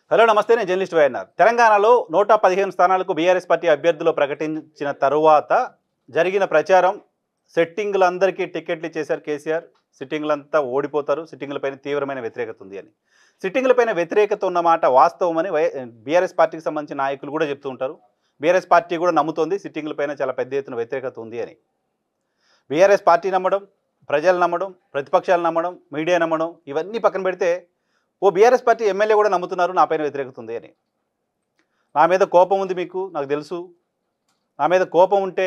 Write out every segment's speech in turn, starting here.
hello నమస్తే నేను journalist YNR తెలంగాణలో నూట పదిహేను స్థానాలకు బీఆర్ఎస్ పార్టీ అభ్యర్థులు ప్రకటించిన తరువాత జరిగిన ప్రచారం సెట్టింగ్లందరికీ టికెట్లు ఇచ్చేశారు కేసీఆర్ సిట్టింగ్లంతా ఓడిపోతారు సిట్టింగ్లపైన తీవ్రమైన వ్యతిరేకత ఉంది అని సిట్టింగ్లపైన వ్యతిరేకత ఉన్నమాట వాస్తవమని వై బీఆర్ఎస్ పార్టీకి సంబంధించిన నాయకులు కూడా చెప్తూ ఉంటారు బీఆర్ఎస్ పార్టీ కూడా నమ్ముతోంది సిట్టింగ్లపైన చాలా పెద్ద ఎత్తున వ్యతిరేకత ఉంది అని బీఆర్ఎస్ పార్టీ నమ్మడం ప్రజలు నమ్మడం ప్రతిపక్షాలు నమ్మడం మీడియా నమ్మడం ఇవన్నీ పక్కన పెడితే ఓ బీఆర్ఎస్ పార్టీ ఎమ్మెల్యే కూడా నమ్ముతున్నారు నా పైన వ్యతిరేకత ఉంది అని నా మీద కోపం ఉంది మీకు నాకు తెలుసు నా మీద కోపం ఉంటే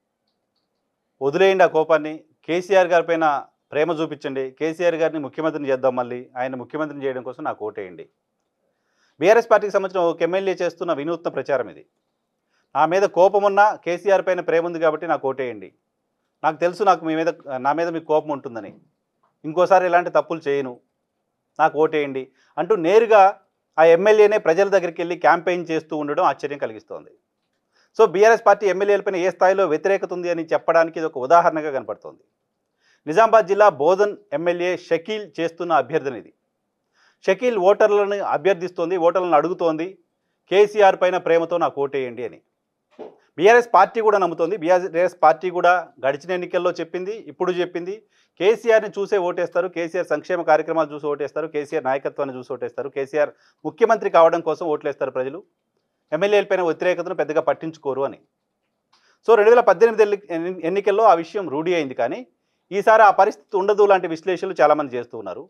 వదిలేయండి ఆ కోపాన్ని కేసీఆర్ గారి పైన ప్రేమ చూపించండి కేసీఆర్ గారిని ముఖ్యమంత్రిని చేద్దాం మళ్ళీ ఆయన ముఖ్యమంత్రిని చేయడం కోసం నాకు ఓటేయండి బీఆర్ఎస్ పార్టీకి సంబంధించిన ఒక ఎమ్మెల్యే చేస్తున్న వినూత్న ప్రచారం ఇది నా మీద కోపం ఉన్నా కేసీఆర్ పైన ప్రేమ ఉంది కాబట్టి నాకు ఓటేయండి నాకు తెలుసు నాకు మీ మీద నా మీద మీకు కోపం ఉంటుందని ఇంకోసారి ఇలాంటి తప్పులు చేయను నాకు ఓటేయండి అంటూ నేరుగా ఆ ఎమ్మెల్యేనే ప్రజల దగ్గరికి వెళ్ళి క్యాంపెయిన్ చేస్తూ ఉండడం ఆశ్చర్యం కలిగిస్తోంది సో బీఆర్ఎస్ పార్టీ ఎమ్మెల్యేలపైన ఏ స్థాయిలో వ్యతిరేకత ఉంది అని చెప్పడానికి ఇది ఒక ఉదాహరణగా కనపడుతోంది నిజామాబాద్ జిల్లా బోధన్ ఎమ్మెల్యే షకీల్ చేస్తున్న అభ్యర్థన ఇది షకీల్ ఓటర్లను అభ్యర్థిస్తోంది ఓటర్లను అడుగుతోంది కేసీఆర్ పైన ప్రేమతో నాకు ఓటేయండి అని బీఆర్ఎస్ పార్టీ కూడా నమ్ముతోంది బీఆర్ఎస్ పార్టీ కూడా గడిచిన ఎన్నికల్లో చెప్పింది ఇప్పుడు చెప్పింది కేసీఆర్ని చూసే ఓటేస్తారు కేసీఆర్ సంక్షేమ కార్యక్రమాలు చూసి ఓటేస్తారు కేసీఆర్ నాయకత్వాన్ని చూసి ఓటేస్తారు కేసీఆర్ ముఖ్యమంత్రి కావడం కోసం ఓట్లేస్తారు ప్రజలు ఎమ్మెల్యేలపైన వ్యతిరేకతను పెద్దగా పట్టించుకోరు అని సో రెండు వేల పద్దెనిమిది ఎల్లి- ఎన్ని- ఎన్నికల్లో ఆ విషయం రూఢి అయింది కానీ ఈసారి ఆ పరిస్థితి ఉండదు లాంటి విశ్లేషణలు చాలామంది చేస్తూ ఉన్నారు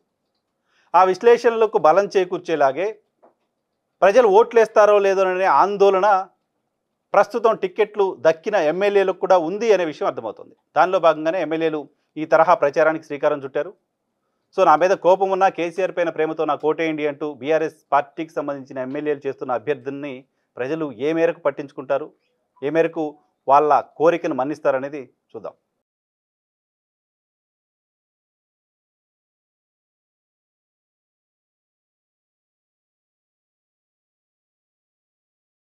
ఆ విశ్లేషణలకు బలం చేకూర్చేలాగే ప్రజలు ఓట్లేస్తారో లేదో అనే ఆందోళన ప్రస్తుతం టిక్కెట్లు దక్కిన ఎమ్మెల్యేలకు కూడా ఉంది అనే విషయం అర్థమవుతుంది దానిలో భాగంగానే ఎమ్మెల్యేలు ఈ తరహా ప్రచారానికి శ్రీకారం చుట్టారు సో నా మీద కోపం ఉన్న కేసీఆర్ పైన ప్రేమతో నాకు ఓటేయండి అంటూ బీఆర్ఎస్ పార్టీకి సంబంధించిన ఎమ్మెల్యేలు చేస్తున్న అభ్యర్థుల్ని ప్రజలు ఏ మేరకు పట్టించుకుంటారు ఏ మేరకు వాళ్ళ కోరికను మన్నిస్తారనేది చూద్దాం